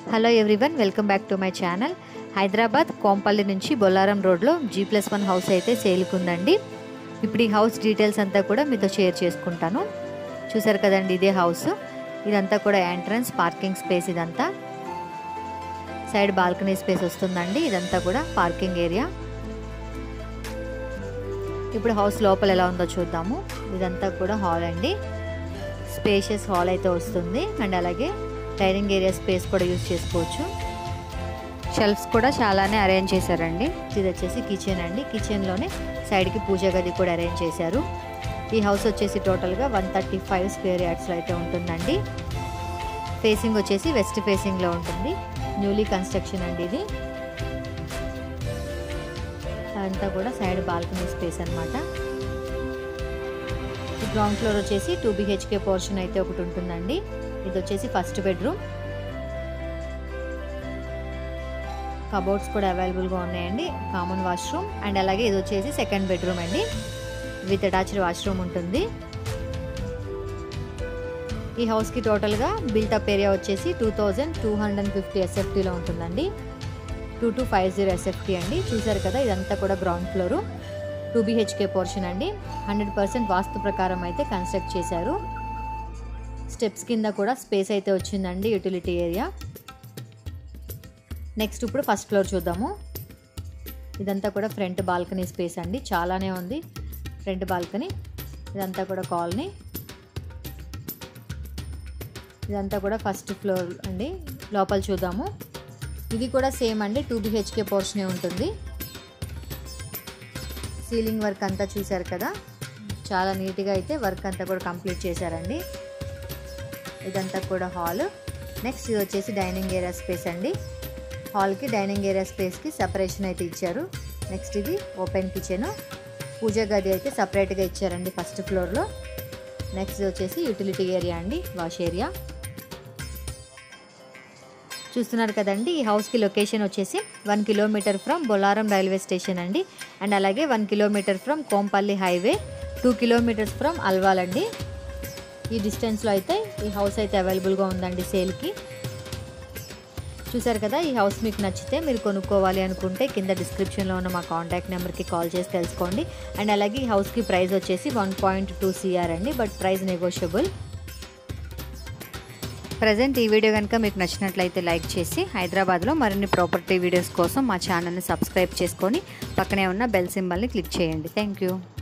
hello everyone welcome back to my channel Hyderabad Kompally నుంచి బొల్లారం రోడ్లో G plus one house అయితే సేల్కుందండి ఇప్పుడు ఈ హౌస్ డీటెయిల్స్ అంతా కూడా మీతో షేర్ చేసుకుంటాను చూసారు కదండి ఇదే హౌస్ ఇదంతా కూడా ఎంట్రన్స్ పార్కింగ్ స్పేస్ ఇదంతా సైడ్ బాల్కనీ స్పేస్ వస్తుందండి ఇదంతా కూడా పార్కింగ్ ఏరియా ఇప్పుడు హౌస్ లోపల ఎలా ఉందో చూద్దాము ఇదంతా కూడా హాల్ అండి స్పేషియస్ హాల్ అయితే వస్తుంది అండ్ అలాగే డైనింగ్ ఏరియా స్పేస్ కూడా యూజ్ చేసుకోవచ్చు షెల్ఫ్స్ కూడా చాలానే అరేంజ్ చేశారండి ఇది వచ్చేసి కిచెన్ అండి కిచెన్లోనే సైడ్కి పూజ గది కూడా అరేంజ్ చేశారు ఈ హౌస్ వచ్చేసి టోటల్గా వన్ థర్టీ ఫైవ్ స్క్వేర్ యార్డ్స్లో అయితే ఉంటుందండి ఫేసింగ్ వచ్చేసి వెస్ట్ ఫేసింగ్లో ఉంటుంది న్యూలీ కన్స్ట్రక్షన్ అండి ఇది అంతా కూడా సైడ్ బాల్కనీ స్పేస్ అనమాట ఈ గ్రౌండ్ ఫ్లోర్ వచ్చేసి టూ బిహెచ్కే పోర్షన్ అయితే ఒకటి ఉంటుందండి ఇది వచ్చేసి ఫస్ట్ బెడ్రూమ్ కబోర్డ్స్ కూడా అవైలబుల్గా ఉన్నాయండి కామన్ వాష్రూమ్ అండ్ అలాగే ఇది వచ్చేసి సెకండ్ బెడ్రూమ్ అండి విత్ అటాచ్డ్ వాష్రూమ్ ఉంటుంది ఈ హౌస్కి టోటల్గా బిల్టప్ ఏరియా వచ్చేసి two thousand two hundred and fifty ఎస్ఎఫ్టీలో ఉంటుందండి two two five zero SFT అండి చూసారు కదా ఇదంతా కూడా ground floor two BHK portion అండి హండ్రెడ్ పర్సెంట్ వాస్తు ప్రకారం అయితే కన్స్ట్రక్ట్ చేశారు స్టెప్స్ కింద కూడా స్పేస్ అయితే వచ్చిందండి యూటిలిటీ ఏరియా నెక్స్ట్ ఇప్పుడు ఫస్ట్ ఫ్లోర్ చూద్దాము ఇదంతా కూడా ఫ్రంట్ బాల్కనీ స్పేస్ అండి చాలానే ఉంది ఫ్రంట్ బాల్కనీ ఇదంతా కూడా కాలనీ ఇదంతా కూడా ఫస్ట్ ఫ్లోర్ అండి లోపల చూద్దాము ఇది కూడా సేమ్ అండి టూ బిహెచ్కే పోర్షనే ఉంటుంది సీలింగ్ వర్క్ అంతా చూశారు కదా చాలా నీట్గా అయితే వర్క్ అంతా కూడా కంప్లీట్ చేశారండి ఇదంతా కూడా హాల్ నెక్స్ట్ ఇది వచ్చేసి డైనింగ్ ఏరియా స్పేస్ అండి హాల్కి డైనింగ్ ఏరియా స్పేస్కి సపరేషన్ అయితే ఇచ్చారు నెక్స్ట్ ఇది ఓపెన్ కిచెన్ పూజ గది అయితే సపరేట్గా ఇచ్చారండి ఫస్ట్ ఫ్లోర్లో నెక్స్ట్ వచ్చేసి యూటిలిటీ ఏరియా అండి వాష్ ఏరియా చూస్తున్నారు కదండి ఈ హౌస్కి లొకేషన్ వచ్చేసి one kilometre from Bolarum railway station అండి అండ్ అలాగే one kilometre from Kompally highway two kilometres from Alwal అండి ఈ డిస్టెన్స్లో అయితే ఈ హౌస్ అయితే అవైలబుల్గా ఉందండి సేల్కి చూసారు కదా ఈ హౌస్ మీకు నచ్చితే మీరు కొనుక్కోవాలి అనుకుంటే కింద డిస్క్రిప్షన్లో ఉన్న మా కాంటాక్ట్ నెంబర్కి కాల్ చేసి తెలుసుకోండి అండ్ అలాగే ఈ హౌస్కి ప్రైస్ వచ్చేసి వన్ పాయింట్ టూ సిఆర్ అండి బట్ ప్రైస్ నెగోషియబుల్ ప్రజెంట్ ఈ వీడియో కనుక మీకు నచ్చినట్లయితే లైక్ చేసి హైదరాబాద్లో మరిన్ని ప్రాపర్టీ వీడియోస్ కోసం మా ఛానల్ని సబ్స్క్రైబ్ చేసుకొని పక్కనే ఉన్న బెల్ సింబల్ని క్లిక్ చేయండి థ్యాంక్ యూ